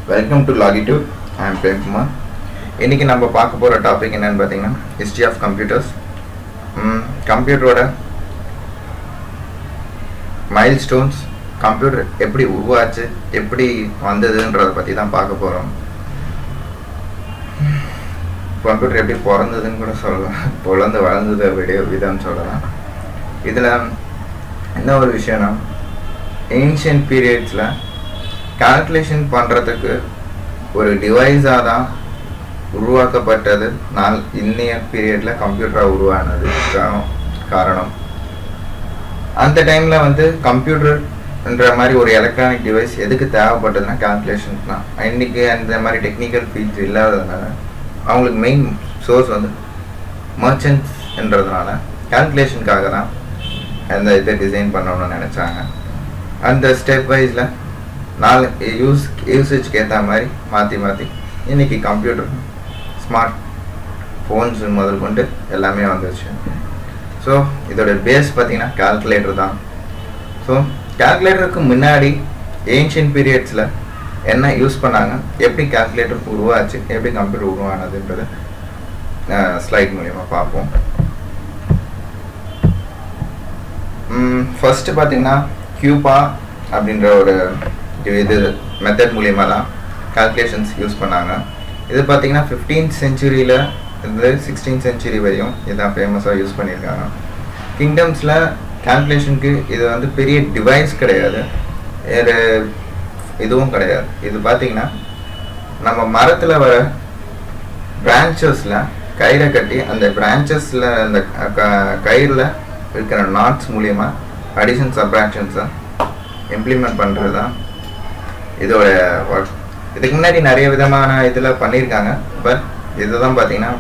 welcome to லாகிட்டு I am Premkumar இன்றைக்கி நம்ம பார்க்க போகிற டாபிக் என்னன்னு பார்த்தீங்கன்னா ஹிஸ்ட்ரி ஆஃப் கம்ப்யூட்டர்ஸ் கம்ப்யூட்டரோட மைல் ஸ்டோன்ஸ் கம்ப்யூட்டர் எப்படி உருவாச்சு எப்படி வந்ததுன்றதை பற்றி தான் பார்க்க போகிறோம் கம்ப்யூட்டர் எப்படி பிறந்ததுன்னு கூட சொல்லலாம் பிறந்து வளர்ந்ததை விட விதம்னு சொல்லலாம் இதில் என்ன ஒரு விஷயம்னா ஏன்ஷியன் பீரியட்ஸில் கால்குலேஷன் பண்ணுறதுக்கு ஒரு டிவைஸாக தான் உருவாக்கப்பட்டது நாள் இன்னைய பீரியடில் கம்ப்யூட்டராக உருவானது காரணம் காரணம் அந்த டைமில் வந்து கம்ப்யூட்டர்ன்ற மாதிரி ஒரு எலக்ட்ரானிக் டிவைஸ் எதுக்கு தேவைப்பட்டதுன்னா கால்குலேஷன் தான் இன்னைக்கு அந்த மாதிரி டெக்னிக்கல் ஃபீல்ட்ஸ் இல்லாததுனால அவங்களுக்கு மெயின் சோர்ஸ் வந்து மர்ச்சன்ட்ஸ்ன்றதுனால கால்குலேஷனுக்காக தான் அந்த இதை டிசைன் பண்ணணும்னு நினச்சாங்க அந்த ஸ்டெப் வைஸில் நாலு யூஸ் யூசேஜ்க்கு ஏற்ற மாதிரி மாற்றி மாற்றி இன்றைக்கி கம்ப்யூட்டர் ஸ்மார்ட் ஃபோன்ஸ் முதல் கொண்டு எல்லாமே வந்துருச்சு ஸோ இதோட பேஸ் பார்த்தீங்கன்னா கால்குலேட்டர் தான் ஸோ கால்குலேட்டருக்கு முன்னாடி ஏன்ஷியன் பீரியட்ஸில் என்ன யூஸ் பண்ணாங்க எப்படி கால்குலேட்டர் உருவாச்சு எப்படி கம்ப்யூட்டர் உருவானதுன்றது ஸ்லைட் மூலிமா பார்ப்போம் ஃபஸ்ட்டு பார்த்தீங்கன்னா கியூபா அப்படின்ற ஒரு இது மெத்தட் மூலியமாக தான் கால்குலேஷன்ஸ் யூஸ் பண்ணாங்க இது பார்த்தீங்கன்னா ஃபிஃப்டீன்த் செஞ்சுரியில் இருந்து சிக்ஸ்டீன் செஞ்சுரி வரையும் இதான் ஃபேமஸாக யூஸ் பண்ணியிருக்காங்க கிங்டம்ஸில் கால்குலேஷனுக்கு இது வந்து பெரிய டிவைஸ் கிடையாது வேறு இதுவும் கிடையாது இது பார்த்தீங்கன்னா நம்ம மரத்தில் வர பிரான்ச்சஸில் கயிறை கட்டி அந்த பிரான்ச்சஸில் அந்த கயிறில் இருக்கிற நாட்ஸ் மூலியமாக அடிஷன் சப்ராக்ஷன்ஸை இம்ப்ளிமெண்ட் பண்ணுறது தான் இதோட ஒர்க் இதுக்கு முன்னாடி நிறைய விதமான இதில் பண்ணியிருக்காங்க பட் இதுதான் பார்த்தீங்கன்னா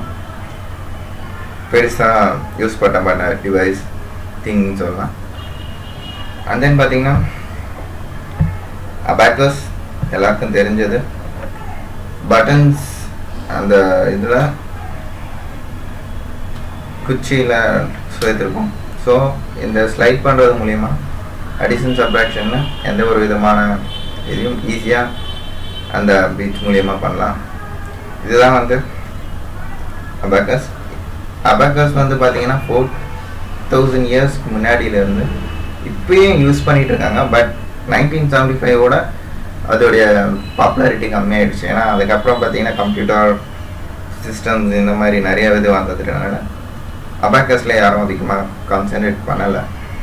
பெருசாக யூஸ் பண்ண பண்ண டிவைஸ் திங்னு சொல்லலாம் அண்ட் தென் பார்த்தீங்கன்னா அபேக்கஸ் எல்லாருக்கும் தெரிஞ்சது பட்டன்ஸ் அந்த இதில் குச்சியில் சேர்த்துருக்கோம் ஸோ இந்த ஸ்லைட் பண்ணுறது மூலிமா அடிஷன் சப்ராக்ஷனில் எந்த ஒரு விதமான இதையும் ஈஸியாக அந்த பீச் மூலியமாக பண்ணலாம் இதுதான் வந்து அபேக்கஸ் அபேக்கஸ் வந்து பார்த்தீங்கன்னா ஃபோர் தௌசண்ட் இயர்ஸ்க்கு முன்னாடியிலேருந்து இப்பயும் யூஸ் பண்ணிகிட்டு இருக்காங்க பட் நைன்டீன் செவன்டி ஃபைவோட அதோடைய பாப்புலாரிட்டி கம்மியாயிடுச்சு ஏன்னா அதுக்கப்புறம் பார்த்தீங்கன்னா கம்ப்யூட்டர் சிஸ்டம்ஸ் இந்த மாதிரி நிறைய இது வந்ததுனால அபேக்கஸில் யாரும் அதிகமாக கான்சென்ட்ரேட் பண்ணலை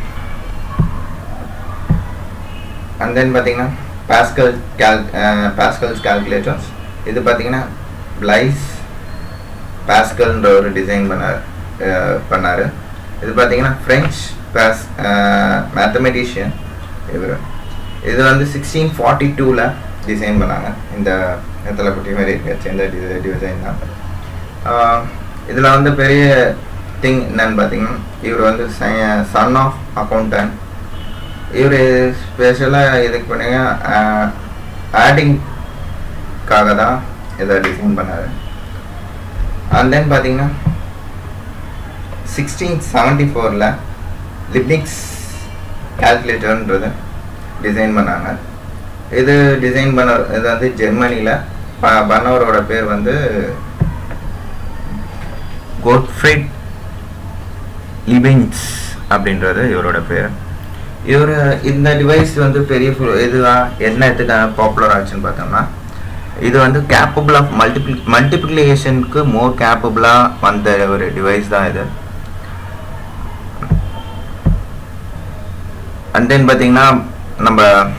அண்ட் தென் பார்த்தீங்கன்னா பாஸ்கல் கேல் பாஸ்கல்ஸ் கேல்குலேட்டர்ஸ் இது பார்த்தீங்கன்னா பிளைஸ் பாஸ்கல்ன்ற ஒரு டிசைன் பண்ணார் பண்ணார் இது பார்த்தீங்கன்னா ஃப்ரெஞ்ச் பாஸ் மேத்தமெட்டிஷியன் இவர் இது வந்து சிக்ஸ்டீன் ஃபார்ட்டி டூவில் டிசைன் பண்ணாங்க இந்த இடத்துல குட்டி மாதிரி இருக்காச்சு இந்த டிசைன் தான் இதில் வந்து பெரிய திங் என்னன்னு பார்த்தீங்கன்னா இவர் வந்து சன் ஆஃப் அக்கௌண்டன்ட் இவர் ஸ்பெஷலாக இதுக்கு பண்ணுங்க ஆடிங்காக தான் இதை டிசைன் பண்ணார் அண்ட் தென் பார்த்தீங்கன்னா சிக்ஸ்டீன் செவன்டி ஃபோரில் லிப்னிக்ஸ் கால்குலேட்டர்ன்றது டிசைன் பண்ணாங்க இது டிசைன் பண்ண இது வந்து ஜெர்மனியில் ப பண்ணவரோட பேர் வந்து கோட்ஃப்ரிட் லிபின்ஸ் அப்படின்றது இவரோட பேர் இவர் இந்த டிவைஸ் வந்து பெரிய இதுவாக என்ன இதுக்காக பாப்புலர் ஆச்சுன்னு பார்த்தோம்னா இது வந்து கேப்பபிள் ஆஃப் மல்டிப்ளி மல்டிப்ளிகேஷனுக்கு மோர் கேப்பபிளாக வந்த ஒரு டிவைஸ் தான் இது அண்ட் தென் பார்த்தீங்கன்னா நம்ம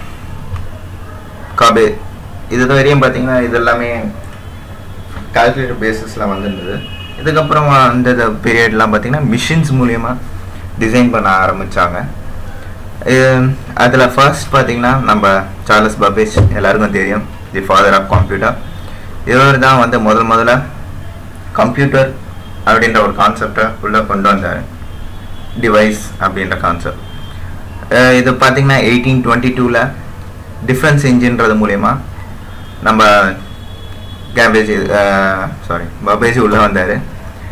காபே இது வரையும் பார்த்தீங்கன்னா இது எல்லாமே கால்குலேட்டர் பேசிஸில் வந்துருந்தது இதுக்கப்புறம் அந்த பீரியட்லாம் பார்த்தீங்கன்னா மிஷின்ஸ் மூலியமாக டிசைன் பண்ண ஆரம்பித்தாங்க அதில் ஃபர்ஸ்ட் பார்த்தீங்கன்னா நம்ம சார்லஸ் பபேஜ் எல்லாருக்கும் தெரியும் தி ஃபாதர் ஆஃப் கம்ப்யூட்டர் இவர் தான் வந்து முதல் முதல்ல கம்ப்யூட்டர் அப்படின்ற ஒரு கான்செப்டை உள்ளே கொண்டு வந்தார் டிவைஸ் அப்படின்ற கான்செப்ட் இது பார்த்தீங்கன்னா எயிட்டீன் டுவெண்ட்டி டூவில் டிஃப்ரென்ஸ் இன்ஜின்றது மூலயமா நம்ம கேம்பேஜ் சாரி பபேஜ் உள்ளே வந்தார்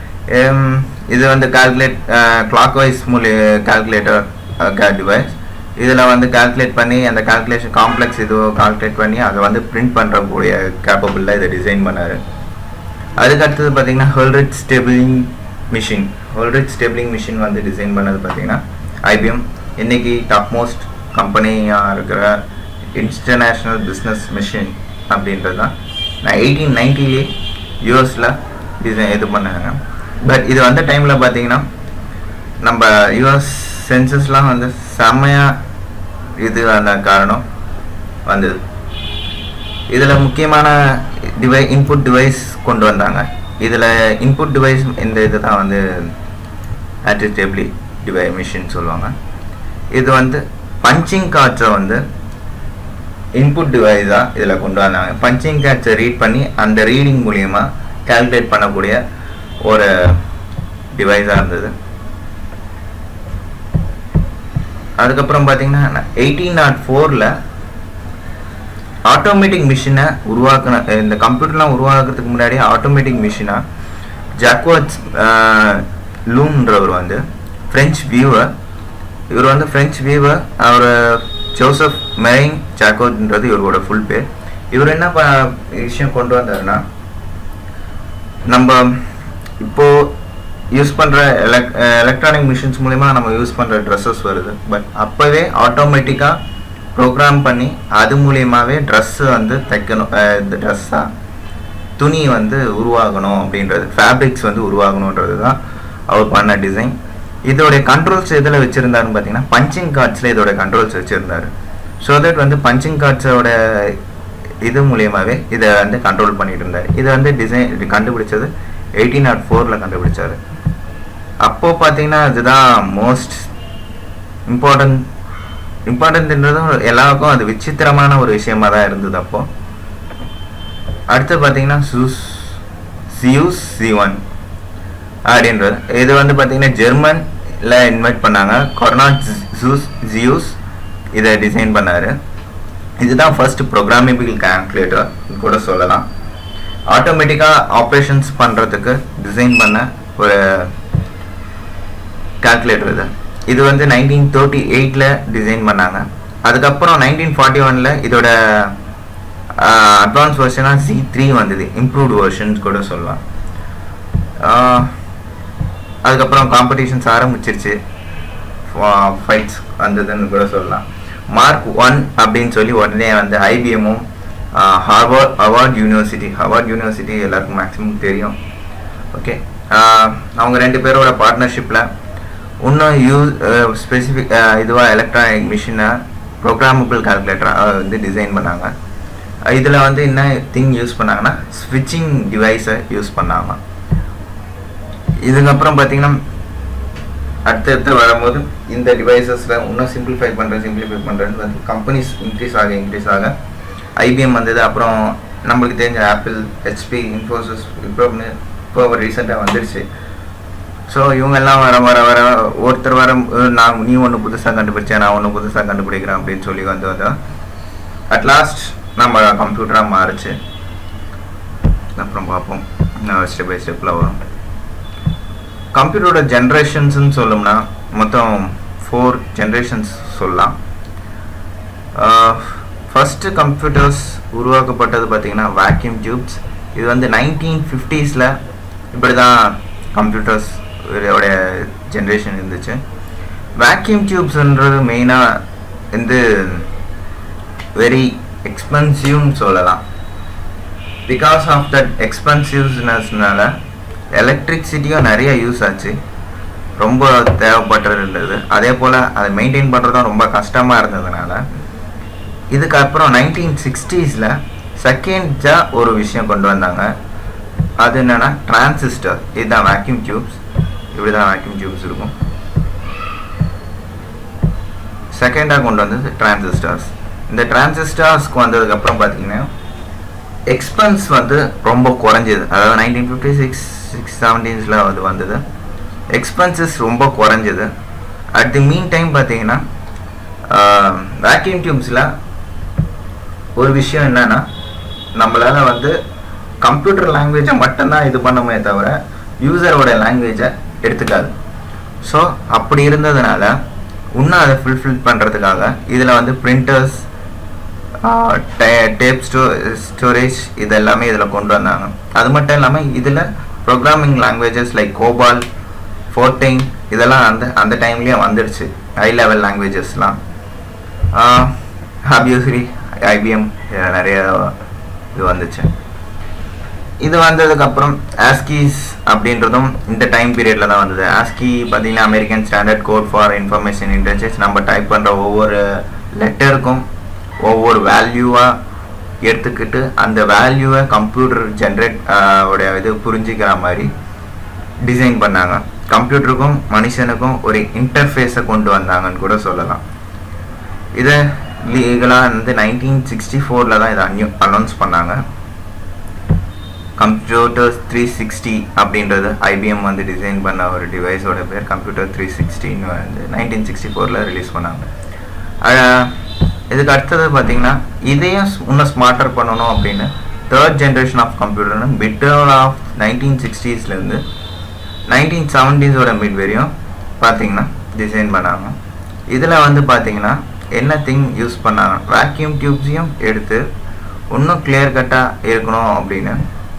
இது வந்து கால்குலேட் கிளாக் வைஸ் மூலிய கால்குலேட்டர் டிவைஸ் இதில் வந்து கால்குலேட் பண்ணி அந்த கால்குலேஷன் காம்ப்ளெக்ஸ் இதுவோ கால்குலேட் பண்ணி அதை வந்து பிரிண்ட் பண்ணுறக்கூடிய கேப்பபிளில் இதை டிசைன் பண்ணார் அதுக்கு அடுத்தது பார்த்தீங்கன்னா Hollerith stapling machine Hollerith stapling machine வந்து டிசைன் பண்ணது பார்த்தீங்கன்னா ஐபிஎம் இன்னைக்கு டாப் மோஸ்ட் கம்பெனியாக இருக்கிற இன்டர்நேஷ்னல் பிஸ்னஸ் மிஷின் அப்படின்றது தான் நான் எயிட்டீன் நைன்ட்டிலே யூஎஸில் டிசைன் இது பண்ணாங்க பட் இது வந்த டைமில் பார்த்தீங்கன்னா நம்ம யூஎஸ் சென்சஸ்லாம் வந்து செம்மையாக இது அந்த காரணம் வந்தது இதில் முக்கியமான டிவை இன்புட் டிவைஸ் கொண்டு வந்தாங்க இதில் இன்புட் டிவைஸ் இந்த இது தான் வந்து ஆட்டிஸ்டேபிளி டிவை மிஷின் சொல்லுவாங்க இது வந்து பஞ்சிங் கார்ட்ஸை வந்து இன்புட் டிவைஸாக இதில் கொண்டு வந்தாங்க பஞ்சிங் கார்ட்ஸை ரீட் பண்ணி அந்த ரீடிங் மூலியமாக கால்குலேட் பண்ணக்கூடிய ஒரு டிவைஸாக இருந்தது அதுக்கப்புறம் பார்த்தீங்கன்னா எயிட்டீன் நாட் ஃபோரில் ஆட்டோமேட்டிக் மிஷினை உருவாக்கின இந்த கம்ப்யூட்டர்லாம் உருவாக்குறதுக்கு முன்னாடி ஆட்டோமேட்டிக் மிஷினாக ஜாக்வாட்ஸ் லூம்ன்றவர் வந்து ஃப்ரெஞ்ச் வியூவர் இவர் வந்து ஃப்ரெஞ்ச் வியூவர் அவர் ஜோசப் மெரிங் ஜாக்கோட்ன்றது இவரோட ஃபுல் பேர் இவர் என்ன ப விஷயம் கொண்டு வந்தாருன்னா நம்ம இப்போ யூஸ் பண்ணுற எலக் எலக்ட்ரானிக் மிஷின்ஸ் மூலிமா நம்ம யூஸ் பண்ணுற ட்ரெஸ்ஸஸ் வருது பட் அப்போவே ஆட்டோமேட்டிக்காக ப்ரோக்ராம் பண்ணி அது மூலியமாகவே ட்ரெஸ்ஸு வந்து தைக்கணும் இந்த ட்ரெஸ்ஸாக துணி வந்து உருவாகணும் அப்படின்றது ஃபேப்ரிக்ஸ் வந்து உருவாகணுன்றது தான் அவர் பண்ண டிசைன் இதோடைய கண்ட்ரோல்ஸ் எதில் வச்சுருந்தாருன்னு பார்த்தீங்கன்னா பஞ்சிங் கார்ட்ஸில் இதோட கண்ட்ரோல்ஸ் வச்சுருந்தாரு ஸோ தட் வந்து பஞ்சிங் கார்ட்ஸோட இது மூலியமாகவே இதை வந்து கண்ட்ரோல் பண்ணிட்டு இருந்தார் இதை வந்து டிசைன் இது கண்டுபிடிச்சது எயிட்டீன் நாட் ஃபோரில் கண்டுபிடிச்சாரு அப்போது பார்த்தீங்கன்னா இதுதான் மோஸ்ட் இம்பார்ட்டன்ட் இம்பார்ட்டன்ட்ன்றதும் எல்லாருக்கும் அது விசித்திரமான ஒரு விஷயமா தான் இருந்தது அப்போ அடுத்து பார்த்தீங்கன்னா சூஸ் சியூஸ் சி ஒன் அப்படின்றது இது வந்து பார்த்தீங்கன்னா ஜெர்மனில் இன்வைட் பண்ணாங்க கொரோனா ஜூஸ் ஜியூஸ் இதை டிசைன் பண்ணார் இதுதான் ஃபர்ஸ்ட் ப்ரோக்ராமபிள் கால்குலேட்டர் கூட சொல்லலாம் ஆட்டோமேட்டிக்காக ஆப்ரேஷன்ஸ் பண்ணுறதுக்கு டிசைன் பண்ண ஒரு கால்குலேட்டர் இது இது வந்து நைன்டீன் தேர்ட்டி எயிட்டில் டிசைன் பண்ணாங்க அதுக்கப்புறம் நைன்டீன் ஃபார்ட்டி ஒனில் இதோட அட்வான்ஸ் வெர்ஷனாக சி த்ரீ வந்தது இம்ப்ரூவ்டு வெர்ஷன்ஸ் கூட சொல்லலாம் அதுக்கப்புறம் காம்படிஷன்ஸ் ஆரம்பிச்சிருச்சு ஃபைட்ஸ் வந்ததுன்னு கூட சொல்லலாம் மார்க் ஒன் அப்படின்னு சொல்லி உடனே வந்து ஐபிஎம்மும் Harvard Harvard university Harvard university எல்லாருக்கும் மேக்ஸிமம் தெரியும் ஓகே அவங்க ரெண்டு பேரோட பார்ட்னர்ஷிப்பில் இன்னும் யூஸ் ஸ்பெசிஃபிக் இதுவாக எலக்ட்ரானிக் மிஷினை ப்ரோக்ராமபிள் கால்குலேட்டராக வந்து டிசைன் பண்ணாங்க இதில் வந்து என்ன திங் யூஸ் பண்ணாங்கன்னா ஸ்விட்சிங் டிவைஸை யூஸ் பண்ணாங்க இதுக்கப்புறம் பார்த்தீங்கன்னா அடுத்தடுத்து வரும்போது இந்த டிவைசஸில் இன்னும் சிம்பிளிஃபை பண்ணுறேன் சிம்பிளிஃபை பண்ணுறேன்னு வந்து கம்பெனிஸ் இன்க்ரீஸ் ஆக இன்க்ரீஸ் ஆக ஐபிஎம் வந்தது அப்புறம் நம்மளுக்கு தெரிஞ்ச ஆப்பிள் ஹெச்பி இன்ஃபோசிஸ் இப்போ இப்போ ரீசெண்டாக வந்துடுச்சு ஸோ இவங்கெல்லாம் வர வர வர ஒருத்தர் வர நான் நீ ஒன்று புதுசாக கண்டுபிடிச்சேன் நான் ஒன்று புதுசாக கண்டுபிடிக்கிறேன் அப்படின்னு சொல்லி வந்து வந்தோம் அட் லாஸ்ட் நம்ம கம்ப்யூட்டராக மாறுச்சு அப்புறம் பார்ப்போம் நான் ஸ்டெப் பை ஸ்டெப்பில் வரும் கம்ப்யூட்டரோட ஜென்ரேஷன்ஸ்னு சொல்லணும்னா மொத்தம் ஃபோர் ஜென்ரேஷன்ஸ் சொல்லலாம் ஃபஸ்ட்டு கம்ப்யூட்டர்ஸ் உருவாக்கப்பட்டது பார்த்திங்கன்னா வேக்யூம் டியூப்ஸ் இது வந்து நைன்டீன் ஃபிஃப்டீஸில் இப்படி தான் கம்ப்யூட்டர்ஸ் உடைய ஜென்ரேஷன் இருந்துச்சு வேக்யூம் டியூப்ஸ்ன்றது மெயினாக வந்து வெரி எக்ஸ்பென்சிவ்னு சொல்லலாம் பிகாஸ் ஆஃப் தட் எக்ஸ்பென்சிவ்னஸ்னால எலக்ட்ரிசிட்டியும் நிறைய யூஸ் ஆச்சு ரொம்ப தேவைப்பட்டு இருந்தது அதே போல் அதை மெயின்டைன் பண்ணுறதும் ரொம்ப கஷ்டமாக இருந்ததுனால இதுக்கப்புறம் நைன்டீன் சிக்ஸ்டீஸில் செகண்டாக ஒரு விஷயம் கொண்டு வந்தாங்க அது என்னென்னா டிரான்சிஸ்டர் இதுதான் வேக்யூம் டியூப்ஸ் இப்படி தான் வேக்யூம் டியூப்ஸ் இருக்கும் செகண்டாக கொண்டு வந்தது டிரான்சிஸ்டர்ஸ் இந்த டிரான்சிஸ்டர்ஸ்க்கு வந்ததுக்கப்புறம் பார்த்தீங்கன்னா எக்ஸ்பென்ஸ் வந்து ரொம்ப குறைஞ்சது அதாவது நைன்டீன் ஃபிஃப்டி சிக்ஸ் சிக்ஸ் செவன்டீன்ஸில் அது வந்தது எக்ஸ்பென்சஸ் ரொம்ப குறைஞ்சது அட் தி மீன் டைம் பார்த்தீங்கன்னா வேக்யூம் டியூப்ஸில் ஒரு விஷயம் என்னென்னா நம்மளால் வந்து கம்ப்யூட்டர் லாங்குவேஜை மட்டும்தான் இது பண்ணுமே தவிர யூசரோட லாங்குவேஜை எடுத்துக்காது ஸோ அப்படி இருந்ததுனால இன்னும் அதை ஃபுல்ஃபில் பண்ணுறதுக்காக இதில் வந்து பிரிண்டர்ஸ் டேப் ஸ்டோ ஸ்டோரேஜ் இது எல்லாமே இதில் கொண்டு வந்தாங்க அது மட்டும் இல்லாமல் இதில் programming languages like COBOL Fortran இதெல்லாம் அந்த அந்த டைம்லேயே வந்துடுச்சு ஹை லெவல் லாங்குவேஜஸ்லாம் ஆப்வியஸ்லி ஐபிஎம் நிறைய இது வந்துச்சு இது வந்ததுக்கப்புறம் ஆஸ்கீஸ் அப்படின்றதும் இந்த டைம் பீரியடில் தான் வந்தது ஆஸ்கி பார்த்தீங்கன்னா American standard code for information interchange நம்ம டைப் பண்ணுற ஒவ்வொரு லெட்டருக்கும் ஒவ்வொரு வேல்யூவாக எடுத்துக்கிட்டு அந்த வேல்யூவை கம்ப்யூட்டர் ஜென்ரேட் உடைய இது புரிஞ்சிக்கிற மாதிரி டிசைன் பண்ணாங்க கம்ப்யூட்டருக்கும் மனுஷனுக்கும் ஒரு இன்டர்ஃபேஸை கொண்டு வந்தாங்கன்னு கூட சொல்லலாம் இதை லீகலாக வந்து நைன்டீன் சிக்ஸ்டி ஃபோரில் தான் இதை அன்யூ அனௌன்ஸ் பண்ணாங்க கம்ப்யூட்டர்ஸ் த்ரீ சிக்ஸ்டி அப்படின்றது ஐபிஎம் வந்து டிசைன் பண்ண ஒரு டிவைஸோட பேர் கம்ப்யூட்டர் த்ரீ சிக்ஸ்டின்னு வந்து நைன்டீன் சிக்ஸ்டி ஃபோரில் ரிலீஸ் பண்ணாங்க இதுக்கு அடுத்தது பார்த்தீங்கன்னா இதையும் இன்னும் ஸ்மார்ட்டர் பண்ணணும் அப்படின்னு தேர்ட் ஜென்ரேஷன் ஆஃப் கம்ப்யூட்டர்னு மிட்டர் ஆஃப் நைன்டீன் சிக்ஸ்டீஸ்லேருந்து நைன்டீன் செவன்டீஸோட மிட் வரையும் பார்த்தீங்கன்னா டிசைன் பண்ணாங்க இதில் வந்து பார்த்தீங்கன்னா என்ன திங் யூஸ் பண்ணாங்க வேக்யூம் டியூப்ஸையும் எடுத்து இன்னும் கிளியர் கட்டாக இருக்கணும் அப்படின்னு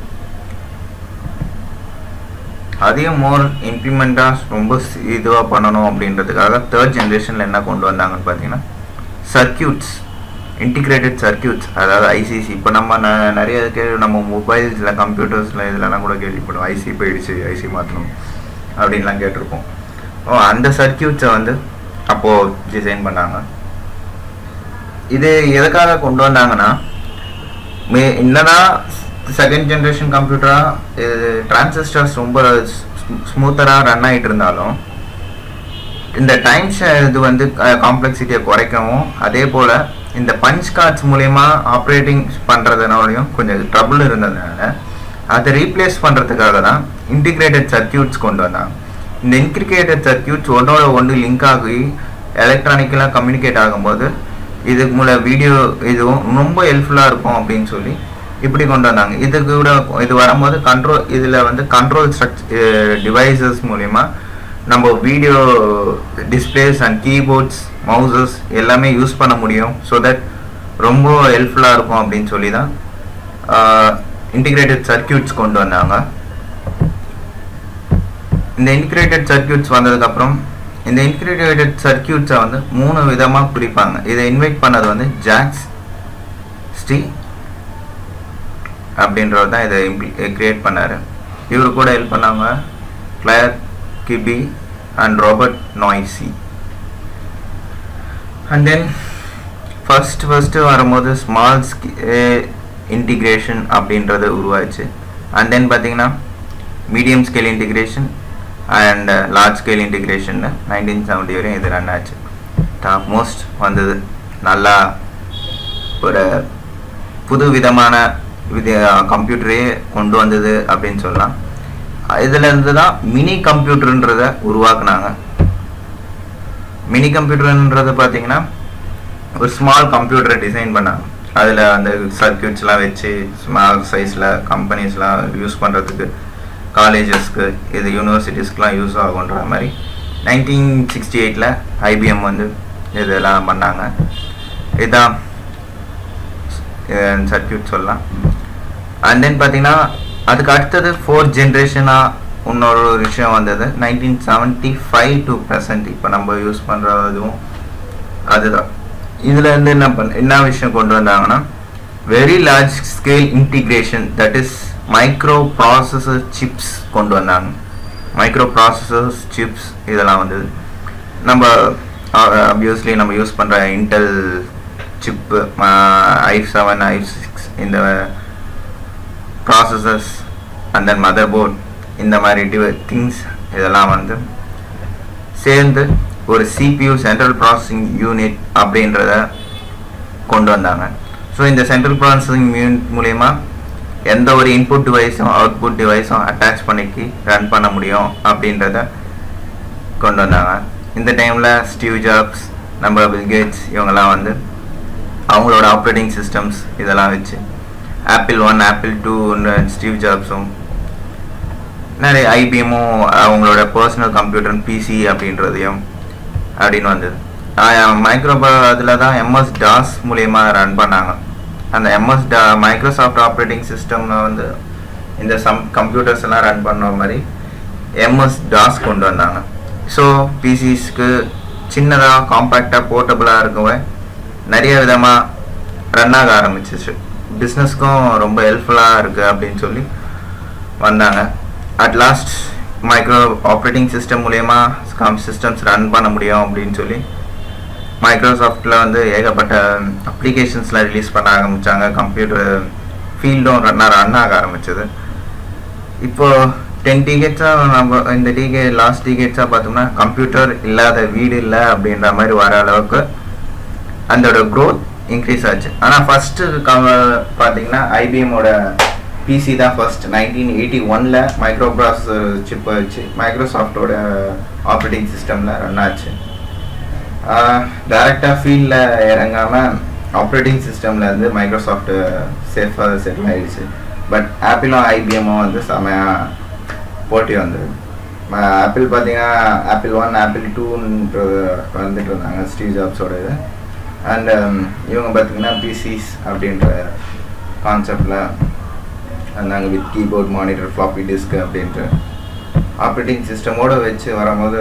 அதையும் மோர் இம்ப்ளிமெண்ட்டாக ரொம்ப இதுவாக பண்ணணும் அப்படின்றதுக்காக தேர்ட் ஜென்ரேஷனில் என்ன கொண்டு வந்தாங்கன்னு பார்த்தீங்கன்னா சர்க்கியூட்ஸ் இன்டிகிரேட்டட் சர்க்கியூட்ஸ் அதாவது ஐசிசி இப்போ நம்ம ந நிறைய கே நம்ம மொபைல்ஸில் கம்ப்யூட்டர்ஸில் இதெல்லாம் கூட கேள்விப்படுவோம் ஐசி போயிடுச்சு ஐசி மாற்றணும் அப்படின்லாம் கேட்டிருப்போம் ஓ அந்த சர்க்கியூட்ஸை வந்து அப்போது டிசைன் பண்ணாங்க இது எதுக்காக கொண்டு வந்தாங்கன்னா மே என்னதான் செகண்ட் ஜென்ரேஷன் கம்ப்யூட்டராக இது டிரான்சிஸ்டர்ஸ் ரொம்ப ஸ்மூத்தராக ரன் ஆகிட்டு இருந்தாலும் இந்த டைம் இது வந்து காம்ப்ளெக்சிட்டியை குறைக்கவும் அதே போல் இந்த பஞ்ச் கார்ட்ஸ் மூலயமா ஆப்ரேட்டிங் பண்ணுறதுனாலையும் கொஞ்சம் ட்ரபுள் இருந்ததுனால அதை ரீப்ளேஸ் பண்ணுறதுக்காக தான் இன்டிகிரேட்டட் சர்க்கியூட்ஸ் கொண்டு வந்தாங்க இந்த இன்டிகிரேட்டட் சர்க்கியூட்ஸ் ஒன்றோட ஒன்று லிங்க் ஆகி எலக்ட்ரானிக்கலாக கம்யூனிகேட் ஆகும்போது இதுக்கு மூலம் வீடியோ இதுவும் ரொம்ப ஹெல்ப்ஃபுல்லாக இருக்கும் அப்படின்னு சொல்லி இப்படி கொண்டு வந்தாங்க இதுக்கு கூட இது வரும்போது கண்ட்ரோல் இதில் வந்து கண்ட்ரோல் ஸ்ட்ரக்ச் டிவைசஸ் மூலிமா நம்ம video displays and keyboards mouses எல்லாமே யூஸ் பண்ண முடியும் ஸோ தட் ரொம்ப ஹெல்ப்ஃபுல்லாக இருக்கும் அப்படின்னு சொல்லி தான் இன்டிகிரேட்டட் சர்க்கியூட்ஸ் கொண்டு வந்தாங்க இந்த இன்டிகிரேட்டட் சர்க்கியூட்ஸ் வந்ததுக்கப்புறம் இந்த இன்டிகிரேட்டட் சர்க்கியூட்ஸை வந்து மூணு விதமாக பிரிப்பாங்க இதை இன்வைட் பண்ணது வந்து ஜாக்ஸ் ஸ்ரீ அப்படின்றவர் தான் இதை கிரியேட் பண்ணார் இவர் கூட ஹெல்ப் பண்ணாங்க கிளயர் Kilby and Robert Noyce and then first first வரும்போது ஸ்மால் இன்டிகிரேஷன் அப்படின்றது உருவாச்சு அண்ட் தென் பார்த்தீங்கன்னா medium scale integration and large scale integration nineteen seventy வரையும் இது ரன் ஆச்சு டாப் மோஸ்ட் வந்தது நல்லா ஒரு புது விதமான வித கம்ப்யூட்டரே கொண்டு வந்தது அப்படின்னு சொல்லலாம் இதுல இருந்து தான் மினி கம்ப்யூட்டர்ன்றத உருவாக்குனாங்க மினி கம்ப்யூட்டர்ன்றது பார்த்தீங்கன்னா ஒரு ஸ்மால் கம்ப்யூட்டரை டிசைன் பண்ணாங்க அதில் அந்த சர்க்கியூட்ஸ்லாம் வச்சு ஸ்மால் சைஸில் கம்பெனிஸ்லாம் யூஸ் பண்ணுறதுக்கு காலேஜஸ்க்கு இது யூனிவர்சிட்டிஸ்க்குலாம் யூஸ் ஆகுன்ற மாதிரி நைன்டீன் சிக்ஸ்டி எயிட்டில் ஐபிஎம் வந்து இதெல்லாம் பண்ணாங்க இதுதான் சர்க்கியூட் சொல்லலாம் அண்ட் தென் பார்த்தீங்கன்னா அதுக்கு அடுத்தது ஃபோர்த் ஜென்ரேஷனாக இன்னொரு விஷயம் வந்தது nineteen seventy five to present இப்போ நம்ம யூஸ் பண்ணுற இதுவும் அதுதான் இதில் இருந்து என்ன பண்ண என்ன விஷயம் கொண்டு வந்தாங்கன்னா very large scale integration that is micro processor chips கொண்டு வந்தாங்க மைக்ரோ ப்ராசஸர்ஸ் சிப்ஸ் இதெல்லாம் வந்தது நம்ம அப்வியஸ்லி நம்ம யூஸ் பண்ணுற Intel chip i seven i six இந்த processors and then mother board இந்த மாதிரி டிவ திங்ஸ் இதெல்லாம் வந்து சேர்ந்து ஒரு சிபியூ சென்ட்ரல் ப்ராசஸிங் யூனிட் அப்படின்றத கொண்டு வந்தாங்க ஸோ இந்த சென்ட்ரல் ப்ராசஸிங் யூனிட் மூலயமா எந்த ஒரு இன்புட் டிவைஸும் அவுட்புட் டிவைஸும் அட்டாச் பண்ணிக்கி ரன் பண்ண முடியும் அப்படின்றத கொண்டு வந்தாங்க இந்த டைமில் ஸ்டீவ் ஜாப்ஸ் நம்ம பில்கேட்ஸ் இவங்கெல்லாம் வந்து அவங்களோட ஆப்ரேட்டிங் சிஸ்டம்ஸ் இதெல்லாம் வச்சு Apple one Apple two Steve ஜாப்ஸும் நிறைய ஐபிஎம்மும் அவங்களோட பர்சனல் கம்ப்யூட்டர் பிசி அப்படின்றதையும் அப்படின்னு வந்தது மைக்ரோ அதில் தான் எம்எஸ் டாஸ் மூலியமா ரன் பண்ணாங்க அந்த எம்எஸ் டா மைக்ரோசாஃப்ட் ஆப்ரேட்டிங் சிஸ்டம்ல வந்து இந்த சம் கம்ப்யூட்டர்ஸ் எல்லாம் ரன் பண்ண மாதிரி எம்எஸ் டாஸ் கொண்டு வந்தாங்க ஸோ பிசிஸ்க்கு சின்னதாக காம்பேக்டாக போர்ட்டபுளாக இருக்கவே நிறைய விதமாக ரன் ஆக ஆரம்பிச்சிச்சு பிஸ்னஸ்க்கும் ரொம்ப ஹெல்ப்ஃபுல்லாக இருக்குது அப்படின்னு சொல்லி வந்தாங்க at last micro operating system மூலயமா கம் சிஸ்டம்ஸ் ரன் பண்ண முடியும் அப்படின்னு சொல்லி மைக்ரோசாஃப்டில் வந்து ஏகப்பட்ட அப்ளிகேஷன்ஸ்லாம் ரிலீஸ் பண்ண ஆரம்பித்தாங்க கம்ப்யூட்டர் ஃபீல்டும் ரன் ரன் ஆக ஆரம்பிச்சது இப்போ டென் டிகேட்ஸாக நம்ம இந்த டிகே லாஸ்ட் டிகேட்ஸாக பார்த்தோம்னா கம்ப்யூட்டர் இல்லாத வீடு இல்லை அப்படின்ற மாதிரி வர அளவுக்கு அதோட க்ரோத் இன்க்ரீஸ் ஆச்சு ஆனால் ஃபஸ்ட்டு பார்த்தீங்கன்னா ஐபிஎம்மோட பிசி தான் ஃபர்ஸ்ட் நைன்டீன் எயிட்டி ஒனில் மைக்ரோ ப்ராசஸர் சிப்பை வச்சு மைக்ரோசாஃப்டோட ஆப்ரேட்டிங் சிஸ்டமில் ரன் ஆச்சு டேரெக்டாக ஃபீல்டில் இறங்காமல் ஆப்ரேட்டிங் சிஸ்டமில் வந்து மைக்ரோசாஃப்ட் சேஃபாக செட்டில் ஆயிடுச்சு பட் ஆப்பிளும் ஐபிஎம்மும் வந்து செமையாக போட்டி வந்துருக்கு ஆப்பிள் பார்த்தீங்கன்னா ஆப்பிள் ஒன் ஆப்பிள் டூன்றது வந்துட்டு இருந்தாங்க ஸ்டீவ் ஜாப்ஸோட இது அண்ட் இவங்க பார்த்தீங்கன்னா பிசிஸ் அப்படின்ற கான்செப்டில் வந்தாங்க with keyboard monitor floppy disk அப்படின்ட்டு ஆப்ரேட்டிங் சிஸ்டமோடு வச்சு வரும்போது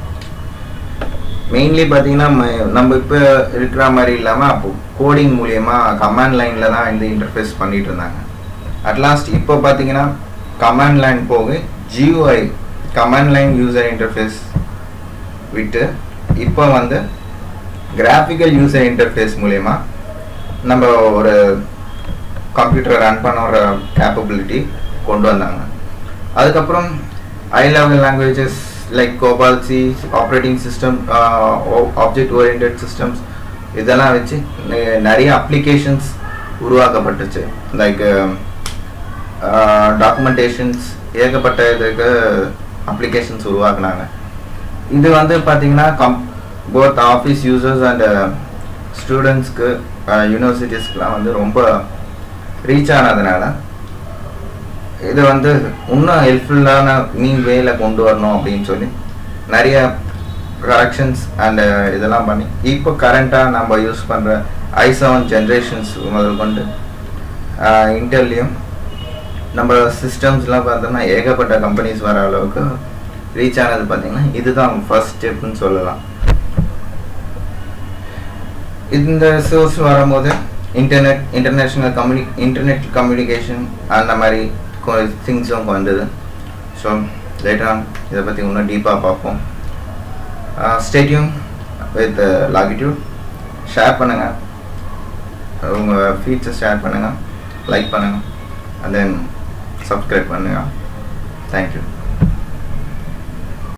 மெயின்லி பார்த்தீங்கன்னா நம்ம இப்போ இருக்கிற மாதிரி இல்லாமல் அப்போ கோடிங் மூலியமாக கமாண்ட் லைனில் தான் இந்த இன்டர்ஃபேஸ் பண்ணிட்டு இருந்தாங்க அட்லாஸ்ட் இப்போ பார்த்தீங்கன்னா கமாண்ட் லைன் போக GUI command line user interface விட்டு இப்போ வந்து கிராஃபிக்கல் யூசர் இன்டர்ஃபேஸ் மூலயமா நம்ம ஒரு கம்ப்யூட்டரை ரன் பண்ண ஒரு கேப்பபிலிட்டி கொண்டு வந்தாங்க அதுக்கப்புறம் high level languages like COBOL C operating system object orient systems இதெல்லாம் வச்சு நிறைய அப்ளிகேஷன்ஸ் உருவாக்கப்பட்டுச்சு லைக் டாக்குமெண்டேஷன்ஸ் ஏகப்பட்ட இதுக்கு அப்ளிகேஷன்ஸ் உருவாக்குனாங்க இது வந்து பார்த்தீங்கன்னா come both office users and ஸ்டூடெண்ட்ஸ்க்கு யூனிவர்சிட்டிஸ்க்குலாம் வந்து ரொம்ப ரீச் ஆனதுனால இது வந்து இன்னும் ஹெல்ப்ஃபுல்லான மீன் வேல கொண்டு வரணும் அப்படின்னு சொல்லி நிறைய கரெக்ஷன்ஸ் அண்ட் இதெல்லாம் பண்ணி இப்போ கரண்ட்டாக நம்ம யூஸ் பண்ணுற ஐ செவன் ஜென்ரேஷன்ஸ் முதல் கொண்டு இன்டர்லையும் நம்ம சிஸ்டம்ஸ்லாம் பார்த்தோம்னா ஏகப்பட்ட கம்பெனிஸ் வர அளவுக்கு ரீச் ஆனது பார்த்தீங்கன்னா இதுதான் ஃபர்ஸ்ட் ஸ்டெப்னு சொல்லலாம் இந்த சோர்ஸ் வரும்போது இன்டர்நெட் இன்டர்நேஷ்னல் கம்யூனி இன்டர்நெட் கம்யூனிகேஷன் அந்த மாதிரி திங்ஸும் வந்தது ஸோ லேட்டராக இதை பற்றி இன்னும் டீப்பாக பார்ப்போம் ஸ்டேடியம் வித் லாகிட்யூட் ஷேர் பண்ணுங்கள் உங்கள் ஃபீச்சர்ஸ் ஷேர் பண்ணுங்கள் லைக் பண்ணுங்கள் அண்ட் தென் சப்ஸ்கிரைப் பண்ணுங்கள் தேங்க்யூ